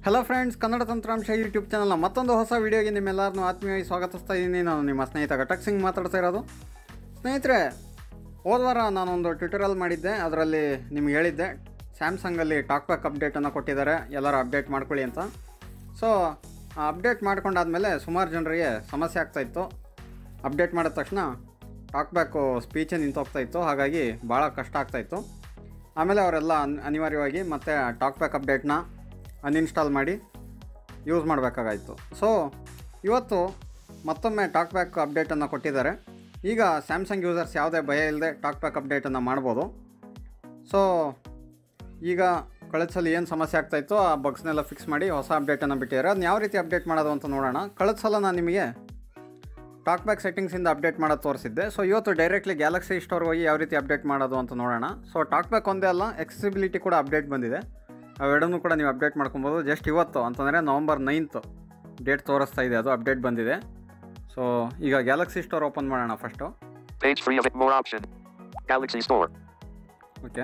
Hello friends Kannada ತಂತ್ರಾಂಶ YouTube ಚಾನಲ್ನ ಮತ್ತೊಂದು ಹೊಸ ವಿಡಿಯೋಗೆ ನಿಮ್ಮೆಲ್ಲರನ್ನೂ ಆತ್ಮೀಯವಾಗಿ ಸ್ವಾಗತಿಸ್ತಾ ಇದ್ದೀನಿ ನಾನು ನಿಮ್ಮ ಸ್ನೇಹಿತ ಘಟಕ್ ಸಿಂಗ್ ಮಾತಾಡ್ತಾ ಇರೋದು ಸ್ನೇಹಿತರೆ ಹೋದ ವಾರ ನಾನೊಂದು ಟ್ವಿಟರಲ್ಲಿ ಮಾಡಿದ್ದೆ ಅದರಲ್ಲಿ ನಿಮ್ಗೆ ಹೇಳಿದ್ದೆ ಸ್ಯಾಮ್ಸಂಗಲ್ಲಿ ಟಾಕ್ ಬ್ಯಾಕ್ ಅಪ್ಡೇಟನ್ನು ಕೊಟ್ಟಿದ್ದಾರೆ ಎಲ್ಲರೂ ಅಪ್ಡೇಟ್ ಮಾಡ್ಕೊಳ್ಳಿ ಅಂತ ಸೊ ಅಪ್ಡೇಟ್ ಮಾಡ್ಕೊಂಡಾದ್ಮೇಲೆ ಸುಮಾರು ಜನರಿಗೆ ಸಮಸ್ಯೆ ಆಗ್ತಾಯಿತ್ತು ಅಪ್ಡೇಟ್ ಮಾಡಿದ ತಕ್ಷಣ ಟಾಕ್ ಬ್ಯಾಕು ಸ್ಪೀಚೇ ನಿಂತೋಗ್ತಾ ಇತ್ತು ಹಾಗಾಗಿ ಭಾಳ ಕಷ್ಟ ಆಗ್ತಾಯಿತ್ತು ಆಮೇಲೆ ಅವರೆಲ್ಲ ಅನ್ ಅನಿವಾರ್ಯವಾಗಿ ಮತ್ತೆ ಟಾಕ್ ಬ್ಯಾಕ್ ಅಪ್ಡೇಟ್ನ ಅನ್ಇನ್ಸ್ಟಾಲ್ ಮಾಡಿ ಯೂಸ್ ಮಾಡಬೇಕಾಗಾಯಿತು ಸೊ ಇವತ್ತು ಮತ್ತೊಮ್ಮೆ ಟಾಕ್ ಬ್ಯಾಕ್ ಅಪ್ಡೇಟನ್ನು ಕೊಟ್ಟಿದ್ದಾರೆ ಈಗ ಸ್ಯಾಮ್ಸಂಗ್ ಯೂಸರ್ಸ್ ಯಾವುದೇ ಭಯ ಇಲ್ಲದೆ ಟಾಕ್ ಬ್ಯಾಕ್ ಅಪ್ಡೇಟನ್ನು ಮಾಡ್ಬೋದು ಸೊ ಈಗ ಕಳೆದ ಸಲ ಏನು ಸಮಸ್ಯೆ ಆಗ್ತಾಯಿತ್ತು ಆ ಬಗ್ಸ್ನೆಲ್ಲ ಫಿಕ್ಸ್ ಮಾಡಿ ಹೊಸ ಅಪ್ಡೇಟನ್ನು ಬಿಟ್ಟಿದ್ದಾರೆ ಅದನ್ನ ಯಾವ ರೀತಿ ಅಪ್ಡೇಟ್ ಮಾಡೋದು ಅಂತ ನೋಡೋಣ ಕಳೆದ ಸಲ ನಾನು ನಿಮಗೆ ಟಾಕ್ ಬ್ಯಾಕ್ ಸೆಟ್ಟಿಂಗ್ಸಿಂದ ಅಪ್ಡೇಟ್ ಮಾಡೋದು ತೋರಿಸಿದ್ದೆ ಸೊ ಇವತ್ತು ಡೈರೆಕ್ಟ್ಲಿ ಗ್ಯಾಲಕ್ಸಿ ಸ್ಟೋರ್ ಹೋಗಿ ಯಾವ ರೀತಿ ಅಪ್ಡೇಟ್ ಮಾಡೋದು ಅಂತ ನೋಡೋಣ ಸೊ ಟಾಕ್ ಬ್ಯಾಕ್ ಒಂದೇ ಅಲ್ಲ ಎಕ್ಸಸಿಬಿಲಿಟಿ ಕೂಡ ಅಪ್ಡೇಟ್ ಬಂದಿದೆ ಅವೆರಡನ್ನೂ ಕೂಡ ನೀವು ಅಪ್ಡೇಟ್ ಮಾಡ್ಕೊಬೋದು ಜಸ್ಟ್ ಇವತ್ತು ಅಂತಂದರೆ ನವಂಬರ್ ನೈನ್ತ್ ಡೇಟ್ ತೋರಿಸ್ತಾ ಇದೆ ಅದು ಅಪ್ಡೇಟ್ ಬಂದಿದೆ ಸೊ ಈಗ ಗ್ಯಾಲಕ್ಸಿ ಸ್ಟೋರ್ ಓಪನ್ ಮಾಡೋಣ first Page free of it. More option. Galaxy Store. Okay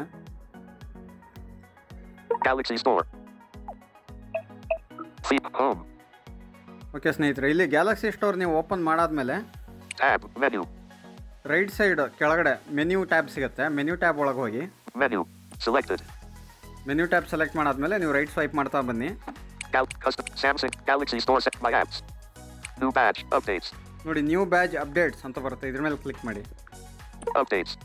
Galaxy Store. Feed home. Okay ಸ್ನೇಹಿತರೆ ಇಲ್ಲಿ ಗ್ಯಾಲಕ್ಸಿ ಸ್ಟೋರ್ ನೀವು ಓಪನ್ ಮಾಡಾದ್ಮೇಲೆ Tab. Menu. ರೈಟ್ ಸೈಡ್ ಕೆಳಗಡೆ ಮೆನ್ಯೂ ಟ್ಯಾಬ್ ಸಿಗುತ್ತೆ ಮೆನ್ಯೂ ಟ್ಯಾಬ್ ಒಳಗೆ ಹೋಗಿ Menu. Selected. Menu tab select ಮಾಡಾದ್ಮೇಲೆ ನೀವು ರೈಟ್ ಸ್ವೈಪ್ ಮಾಡ್ತಾ ಬನ್ನಿ Gal- custom Samsung Galaxy Store set my apps. New badge. Updates. ನೋಡಿ ನ್ಯೂ ಬ್ಯಾಜ್ ಅಪ್ಡೇಟ್ಸ್ ಅಂತ ಬರುತ್ತೆ ಇದ್ರ ಮೇಲೆ ಕ್ಲಿಕ್ ಮಾಡಿ Updates.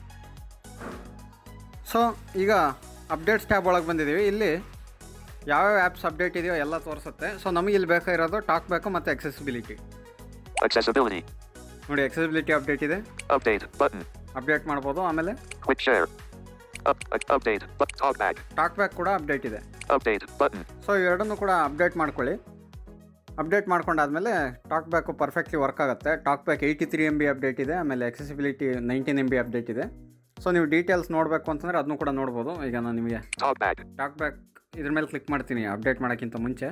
ಸೊ ಈಗ ಅಪ್ಡೇಟ್ಸ್ ಟ್ಯಾಬ್ ಒಳಗೆ ಬಂದಿದ್ದೀವಿ ಇಲ್ಲಿ ಯಾವ್ಯಾವ ಆ್ಯಪ್ಸ್ ಅಪ್ಡೇಟ್ ಇದೆಯೋ ಎಲ್ಲ ತೋರಿಸುತ್ತೆ ಸೊ ನಮಗೆ ಇಲ್ಲಿ ಬೇಕಾಗಿರೋದು ಟಾಕ್ ಬ್ಯಾಕು ಮತ್ತು ಎಕ್ಸೆಸಿಬಿಲಿಟಿ Accessibility. ನೋಡಿ ಎಕ್ಸೆಸಿಬಿಲಿಟಿ ಅಪ್ಡೇಟ್ ಇದೆ Update. Button. ಅಪ್ಡೇಟ್ ಮಾಡ್ಬೋದು ಆಮೇಲೆ Quick share. Up. uh, update. But talk back. Talk back ಕೂಡ ಅಪ್ಡೇಟ್ ಇದೆ Update. Button. ಸೊ ಇವೆರಡನ್ನೂ ಕೂಡ ಅಪ್ಡೇಟ್ ಮಾಡ್ಕೊಳ್ಳಿ ಅಪ್ಡೇಟ್ ಮಾಡ್ಕೊಂಡಾದ್ಮೇಲೆ ಟಾಕ್ ಬ್ಯಾಕು ಪರ್ಫೆಕ್ಟ್ಲಿ ವರ್ಕ್ ಆಗುತ್ತೆ talk back eighty three M B update ಇದೆ ಆಮೇಲೆ accessibility nineteen M B update ಇದೆ ಸೊ ನೀವು ಡೀಟೇಲ್ಸ್ ನೋಡಬೇಕು ಅಂತಂದರೆ ಅದನ್ನು ಕೂಡ ನೋಡ್ಬೋದು ಈಗ ನಾನು ನಿಮಗೆ Talk back. ಟಾಕ್ ಬ್ಯಾಕ್ ಇದ್ರ ಮೇಲೆ ಕ್ಲಿಕ್ ಮಾಡ್ತೀನಿ ಅಪ್ಡೇಟ್ ಮಾಡೋಕ್ಕಿಂತ ಮುಂಚೆ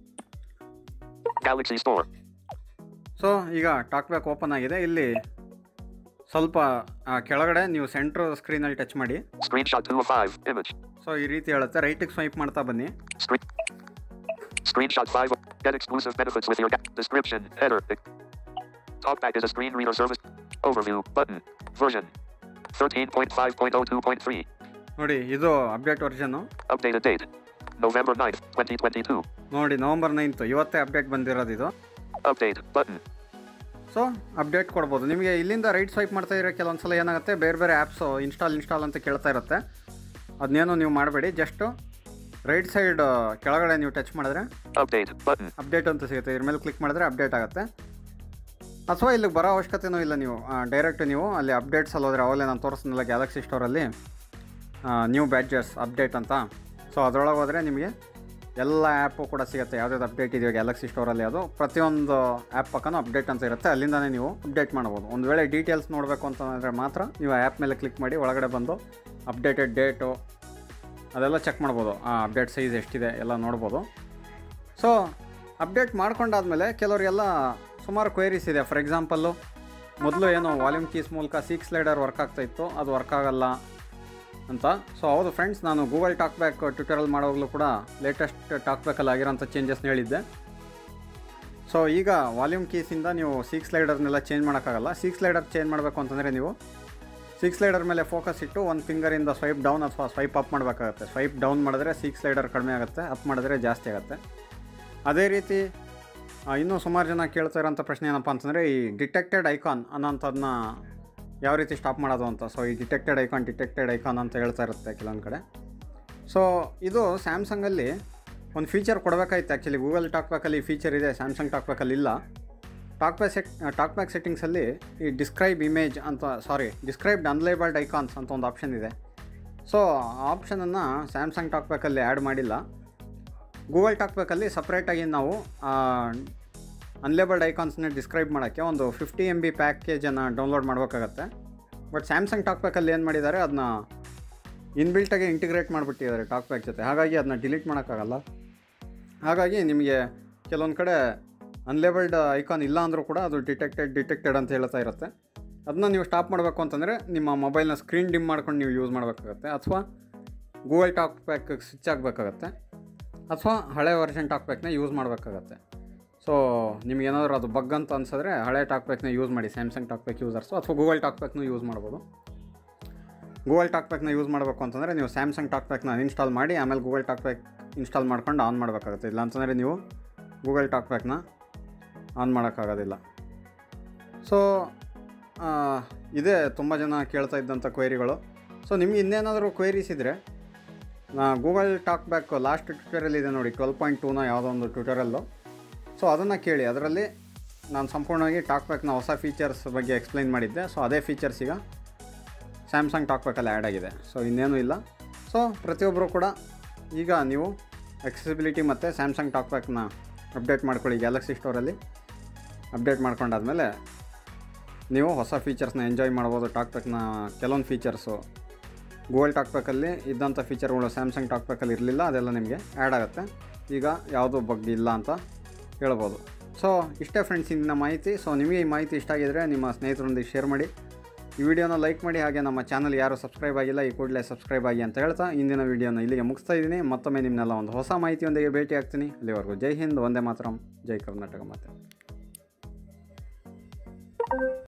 Galaxy Store. ಸೊ ಈಗ ಟಾಕ್ ಬ್ಯಾಕ್ ಓಪನ್ ಆಗಿದೆ ಇಲ್ಲಿ ಸ್ವಲ್ಪ ಆ, ಕೆಳಗಡೆ ನೀವು ಸೆಂಟ್ರ್ ಸ್ಕ್ರೀನಲ್ಲಿ ಟಚ್ ಮಾಡಿ Screenshot 2 of 5. Image. ಸೊ ಈ ರೀತಿ ಹೇಳುತ್ತೆ ರೈಟಿಗೆ ಸ್ವೈಪ್ ಮಾಡ್ತಾ ಬನ್ನಿ Screen. Screenshot 5. Get exclusive benefits with your ga- description. Header. Talkback is a screen reader service. Overview. Button. Version. 13.5.02.3. ನೋಡಿ ಇದು update version Updated date. November 9th, 2022. ನೋಡಿ November ninth ಇವತ್ತೇ update ಬಂದಿರೋದು ಇದು Update. Button. ಸೊ ಅಪ್ಡೇಟ್ ಕೊಡ್ಬೋದು ನಿಮಗೆ ಇಲ್ಲಿಂದ right swipe ಮಾಡ್ತಾ ಇರೋ ಕೆಲವೊಂದ್ಸಲ ಏನಾಗುತ್ತೆ ಬೇರೆ ಬೇರೆ ಆ್ಯಪ್ಸು ಇನ್ಸ್ಟಾಲ್ ಇನ್ಸ್ಟಾಲ್ ಅಂತ ಕೇಳ್ತಾ ಇರುತ್ತೆ ಅದನ್ನೇನು ನೀವು ಮಾಡಬೇಡಿ ಜಸ್ಟು ರೈಟ್ ಸೈಡ್ ಕೆಳಗಡೆ ನೀವು ಟಚ್ ಮಾಡಿದ್ರೆ Update. Button. ಅಪ್ಡೇಟ್ ಅಂತ ಸಿಗುತ್ತೆ ಇದ್ರ ಮೇಲೆ ಕ್ಲಿಕ್ ಮಾಡಿದ್ರೆ ಅಪ್ಡೇಟ್ ಆಗುತ್ತೆ ಅಥವಾ ಇಲ್ಲಿಗೆ ಬರೋ ಅವಶ್ಯಕತೆನೂ ಇಲ್ಲ ನೀವು ಡೈರೆಕ್ಟ್ ನೀವು ಅಲ್ಲಿ ಅಪ್ಡೇಟ್ಸ್ ಅಲ್ಲಿ ಹೋದರೆ ಅವಾಗಲೇ ನಾನು ತೋರಿಸ್ತೀನಲ್ಲ ಗ್ಯಾಲಕ್ಸಿ ಸ್ಟೋರಲ್ಲಿ ನ್ಯೂ ಬ್ಯಾಡ್ಜಸ್ ಅಪ್ಡೇಟ್ ಅಂತ ಸೊ ಅದರೊಳಗೆ ಹೋದರೆ ನಿಮಗೆ ಎಲ್ಲ ಆ್ಯಪು ಕೂಡ ಸಿಗುತ್ತೆ ಯಾವುದಾದ್ರು ಅಪ್ಡೇಟ್ ಇದೆಯೋ ಗ್ಯಾಲಕ್ಸಿ ಸ್ಟೋರಲ್ಲಿ ಅದು ಪ್ರತಿಯೊಂದು ಆ್ಯಪ್ ಪಕ್ಕನೂ ಅಪ್ಡೇಟ್ ಅಂತ ಇರುತ್ತೆ ಅಲ್ಲಿಂದನೇ ನೀವು ಅಪ್ಡೇಟ್ ಮಾಡ್ಬೋದು ಒಂದು ವೇಳೆ ಡೀಟೇಲ್ಸ್ ನೋಡಬೇಕು ಅಂತಂದರೆ ಮಾತ್ರ ನೀವು ಆ್ಯಪ್ ಮೇಲೆ ಕ್ಲಿಕ್ ಮಾಡಿ ಒಳಗಡೆ ಬಂದು ಅಪ್ಡೇಟೆಡ್ ಡೇಟು ಅದೆಲ್ಲ ಚೆಕ್ ಮಾಡ್ಬೋದು ಆ ಅಪ್ಡೇಟ್ ಸೈಜ್ ಎಷ್ಟಿದೆ ಎಲ್ಲ ನೋಡ್ಬೋದು ಸೊ ಅಪ್ಡೇಟ್ ಮಾಡ್ಕೊಂಡಾದ್ಮೇಲೆ ಕೆಲವರಿಗೆಲ್ಲ ಸುಮಾರು ಕ್ವೇರೀಸ್ ಇದೆ ಫಾರ್ ಎಕ್ಸಾಂಪಲ್ಲು ಮೊದಲು ಏನೋ ವಾಲ್ಯೂಮ್ ಕೀಸ್ ಮೂಲಕ ಸಿಕ್ಸ್ ಸ್ಲೈಡರ್ ವರ್ಕ್ ಆಗ್ತಾ ಇತ್ತು ಅದು ವರ್ಕ್ ಆಗಲ್ಲ ಅಂತ ಸೊ ಹೌದು ಫ್ರೆಂಡ್ಸ್ ನಾನು ಗೂಗಲ್ ಟಾಕ್ ಬ್ಯಾಕ್ ಟ್ವಿಟರಲ್ಲಿ ಮಾಡೋವಾಗಲೂ ಕೂಡ ಲೇಟೆಸ್ಟ್ ಟಾಕ್ ಬ್ಯಾಕಲ್ಲಿ ಆಗಿರೋಂಥ ಚೇಂಜಸ್ನ ಹೇಳಿದ್ದೆ ಸೊ ಈಗ ವಾಲ್ಯೂಮ್ ಕೀಸಿಂದ ನೀವು ಸಿಕ್ಸ್ ಸ್ಲೈಡರ್ನೆಲ್ಲ ಚೇಂಜ್ ಮಾಡೋಕ್ಕಾಗಲ್ಲ ಸಿಕ್ಸ್ ಸ್ಲೈಡರ್ ಚೇಂಜ್ ಮಾಡಬೇಕು ಅಂತಂದರೆ ನೀವು ಸಿಕ್ಸ್ ಸ್ಲೈಡರ್ ಮೇಲೆ ಫೋಕಸ್ ಇಟ್ಟು ಒಂದು ಫಿಂಗರಿಂದ ಸ್ವೈಪ್ ಡೌನ್ ಅಥವಾ ಸ್ವೈಪ್ ಅಪ್ ಮಾಡಬೇಕಾಗತ್ತೆ ಸ್ವೈಪ್ ಡೌನ್ ಮಾಡಿದ್ರೆ ಸಿಕ್ಸ್ ಸ್ಲೈಡರ್ ಕಡಿಮೆ ಆಗುತ್ತೆ ಅಪ್ ಮಾಡಿದ್ರೆ ಜಾಸ್ತಿ ಆಗುತ್ತೆ ಅದೇ ರೀತಿ ಆ, ಇನ್ನೂ ಸುಮಾರು ಜನ ಕೇಳ್ತಾ ಇರೋಂಥ ಪ್ರಶ್ನೆ ಏನಪ್ಪ ಅಂತಂದರೆ ಈ ಡಿಟೆಕ್ಟೆಡ್ ಐಕಾನ್ ಅನ್ನೋಂಥದ್ದನ್ನ ಯಾವ ರೀತಿ ಸ್ಟಾಪ್ ಮಾಡೋದು ಅಂತ ಸೊ ಈ ಡಿಟೆಕ್ಟೆಡ್ ಐಕಾನ್ ಡಿಟೆಕ್ಟೆಡ್ ಐಕಾನ್ ಅಂತ ಹೇಳ್ತಾ ಇರುತ್ತೆ ಕೆಲವೊಂದು ಕಡೆ ಸೊ ಇದು ಸ್ಯಾಮ್ಸಂಗಲ್ಲಿ ಒಂದು ಫೀಚರ್ ಕೊಡಬೇಕಾಯ್ತು ಆ್ಯಕ್ಚುಲಿ ಗೂಗಲ್ ಟಾಕ್ ಬ್ಯಾಕಲ್ಲಿ ಈ ಫೀಚರ್ ಇದೆ ಸ್ಯಾಮ್ಸಂಗ್ ಟಾಕ್ ಬ್ಯಾಕಲ್ಲಿ ಇಲ್ಲ talk back set talk back ಸೆಟ್ಟಿಂಗ್ಸಲ್ಲಿ ಈ ಡಿಸ್ಕ್ರೈಬ್ ಇಮೇಜ್ ಅಂತ ಸಾರಿ ಡಿಸ್ಕ್ರೈಬ್ಡ್ ಅನ್ಲೇಬಲ್ಡ್ ಐಕಾನ್ಸ್ ಅಂತ ಒಂದು ಆಪ್ಷನ್ ಇದೆ ಸೊ ಆ ಆಪ್ಷನನ್ನು ಸ್ಯಾಮ್ಸಂಗ್ ಟಾಕ್ ಬ್ಯಾಕಲ್ಲಿ ಆ್ಯಡ್ ಮಾಡಿಲ್ಲ ಗೂಗಲ್ ಟಾಕ್ ಬ್ಯಾಕಲ್ಲಿ ಸಪ್ರೇಟಾಗಿ ನಾವು ಅನ್ಲೇಬಲ್ಡ್ ಐಕಾನ್ಸ್ನ ಡಿಸ್ಕ್ರೈಬ್ ಮಾಡೋಕ್ಕೆ ಒಂದು ಫಿಫ್ಟಿ ಎಮ್ ಬಿ ಪ್ಯಾಕೇಜನ್ನು ಡೌನ್ಲೋಡ್ ಮಾಡಬೇಕಾಗತ್ತೆ ಬಟ್ ಸ್ಯಾಮ್ಸಂಗ್ ಟಾಕ್ ಬ್ಯಾಕಲ್ಲಿ ಏನು ಮಾಡಿದ್ದಾರೆ ಅದನ್ನ ಇನ್ಬಿಲ್ಟಾಗಿ ಇಂಟಿಗ್ರೇಟ್ ಮಾಡಿಬಿಟ್ಟಿದ್ದಾರೆ ಟಾಕ್ ಬ್ಯಾಕ್ ಜೊತೆ ಹಾಗಾಗಿ ಅದನ್ನ ಡಿಲೀಟ್ ಮಾಡೋಕ್ಕಾಗಲ್ಲ ಹಾಗಾಗಿ ನಿಮಗೆ ಕೆಲವೊಂದು ಕಡೆ ಅನ್ಲೇಬಲ್ಡ್ ಐಕಾನ್ ಇಲ್ಲ ಅಂದರೂ ಕೂಡ ಅದು ಡಿಟೆಕ್ಟೆಡ್ ಡಿಟೆಕ್ಟೆಡ್ ಅಂತ ಹೇಳ್ತಾ ಇರುತ್ತೆ ಅದನ್ನ ನೀವು ಸ್ಟಾಪ್ ಮಾಡಬೇಕು ಅಂತಂದರೆ ನಿಮ್ಮ ಮೊಬೈಲ್ನ ಸ್ಕ್ರೀನ್ ಡಿಮ್ ಮಾಡ್ಕೊಂಡು ನೀವು ಯೂಸ್ ಮಾಡಬೇಕಾಗತ್ತೆ ಅಥವಾ ಗೂಗಲ್ ಟಾಕ್ ಬ್ಯಾಕ್ ಸ್ವಿಚ್ ಆಗಬೇಕಾಗತ್ತೆ ಅಥವಾ ಹಳೆ ವರ್ಷನ್ ಟಾಕ್ಬ್ಯಾಕ್ನ ಯೂಸ್ ಮಾಡಬೇಕಾಗತ್ತೆ ಸೊ ನಿಮ್ಗೇನಾದರೂ ಅದು ಬಗ್ ಅಂತ ಅನ್ಸಿದ್ರೆ ಹಳೆ ಟಾಕ್ಬ್ಯಾಕ್ನ ಯೂಸ್ ಮಾಡಿ ಸ್ಯಾಮ್ಸಂಗ್ ಟಾಕ್ಬ್ಯಾಕ್ ಯೂಸರ್ಸು ಅಥವಾ ಗೂಗಲ್ ಟಾಕ್ಬ್ಯಾಕ್ನು ಯೂಸ್ ಮಾಡ್ಬೋದು ಗೂಗಲ್ ಟಾಕ್ಬ್ಯಾಕ್ನ ಯೂಸ್ ಮಾಡಬೇಕು ಅಂತಂದರೆ ನೀವು ಸ್ಯಾಮ್ಸಂಗ್ ಟಾಕ್ಬ್ಯಾಕ್ನ ಅನ್ಇನ್ಸ್ಟಾಲ್ ಮಾಡಿ ಆಮೇಲೆ ಗೂಗಲ್ ಟಾಕ್ಬ್ಯಾಕ್ ಇನ್ಸ್ಟಾಲ್ ಮಾಡ್ಕೊಂಡು ಆನ್ ಮಾಡಬೇಕಾಗುತ್ತೆ ಇಲ್ಲ ಅಂತಂದರೆ ನೀವು ಗೂಗಲ್ ಟಾಕ್ಬ್ಯಾಕ್ನ ಆನ್ ಮಾಡೋಕ್ಕಾಗೋದಿಲ್ಲ ಸೊ ಇದೇ ತುಂಬ ಜನ ಕೇಳ್ತಾ ಇದ್ದಂಥ ಕ್ವೈರಿಗಳು ಸೊ ನಿಮ್ಗೆ ಇನ್ನೇನಾದರೂ ಕ್ವೈರೀಸ್ ಇದ್ದರೆ Google talk back last tutorial ಇದೆ ನೋಡಿ ಟ್ವೆಲ್ ಪಾಯಿಂಟ್ ಟೂನ ಯಾವುದೋ ಒಂದು ಟ್ಯೂಟೋರಿಯಲ್ಲು ಸೊ ಅದನ್ನು ಕೇಳಿ ಅದರಲ್ಲಿ ನಾನು ಸಂಪೂರ್ಣವಾಗಿ ಟಾಕ್ ಬ್ಯಾಕ್ನ ಹೊಸ ಫೀಚರ್ಸ್ ಬಗ್ಗೆ ಎಕ್ಸ್ಪ್ಲೈನ್ ಮಾಡಿದ್ದೆ ಸೊ ಅದೇ ಫೀಚರ್ಸ್ ಈಗ ಸ್ಯಾಮ್ಸಂಗ್ ಟಾಕ್ ಬ್ಯಾಕಲ್ಲಿ ಆ್ಯಡ್ ಆಗಿದೆ ಸೊ ಇನ್ನೇನೂ ಇಲ್ಲ ಸೊ ಪ್ರತಿಯೊಬ್ಬರು ಕೂಡ ಈಗ ನೀವು ಎಕ್ಸೆಸಿಬಿಲಿಟಿ ಮತ್ತು ಸ್ಯಾಮ್ಸಂಗ್ ಟಾಕ್ ಬ್ಯಾಕ್ನ ಅಪ್ಡೇಟ್ ಮಾಡ್ಕೊಳ್ಳಿ ಗ್ಯಾಲಕ್ಸಿ ಸ್ಟೋರಲ್ಲಿ ಅಪ್ಡೇಟ್ ಮಾಡ್ಕೊಂಡಾದ್ಮೇಲೆ ನೀವು ಹೊಸ ಫೀಚರ್ಸ್ನ ಎಂಜಾಯ್ ಮಾಡ್ಬೋದು ಟಾಕ್ ಬ್ಯಾಕ್ನ ಕೆಲವೊಂದು ಫೀಚರ್ಸು ಗೂಗಲ್ ಟಾಕ್ ಬ್ಯಾಕಲ್ಲಿ ಇದ್ದಂಥ ಫೀಚರ್ಗಳು ಸ್ಯಾಮ್ಸಂಗ್ ಟಾಕ್ ಬ್ಯಾಕಲ್ಲಿ ಇರಲಿಲ್ಲ ಅದೆಲ್ಲ ನಿಮಗೆ ಆ್ಯಡ್ ಆಗುತ್ತೆ ಈಗ ಯಾವುದೂ ಬಗ್ಗೆ ಇಲ್ಲ ಅಂತ ಹೇಳ್ಬೋದು ಸೊ ಇಷ್ಟೇ ಫ್ರೆಂಡ್ಸ್ ಇಂದಿನ ಮಾಹಿತಿ ಸೊ ನಿಮಗೆ ಈ ಮಾಹಿತಿ ಇಷ್ಟ ಆಗಿದರೆ ನಿಮ್ಮ ಸ್ನೇಹಿತರೊಂದಿಗೆ ಶೇರ್ ಮಾಡಿ ಈ ವಿಡಿಯೋನ ಲೈಕ್ ಮಾಡಿ ಹಾಗೆ ನಮ್ಮ ಚಾನಲ್ ಯಾರು ಸಬ್ಸ್ಕ್ರೈಬ್ ಆಗಿಲ್ಲ ಈ ಕೂಡಲೇ ಸಬ್ಸ್ಕ್ರೈಬ್ ಆಗಿ ಅಂತ ಹೇಳ್ತಾ ಇಂದಿನ ವಿಡಿಯೋನ ಇಲ್ಲಿಗೆ ಮುಗಿಸ್ತಾ ಇದ್ದೀನಿ ಮತ್ತೊಮ್ಮೆ ನಿಮ್ಮನ್ನೆಲ್ಲ ಒಂದು ಹೊಸ ಮಾಹಿತಿಯೊಂದಿಗೆ ಭೇಟಿ ಆಗ್ತೀನಿ ಅಲ್ಲಿವರೆಗೂ ಜೈ ಹಿಂದ್ ಒಂದೇ ಮಾತರಂ ಜೈ ಕರ್ನಾಟಕ ಮಾತೆ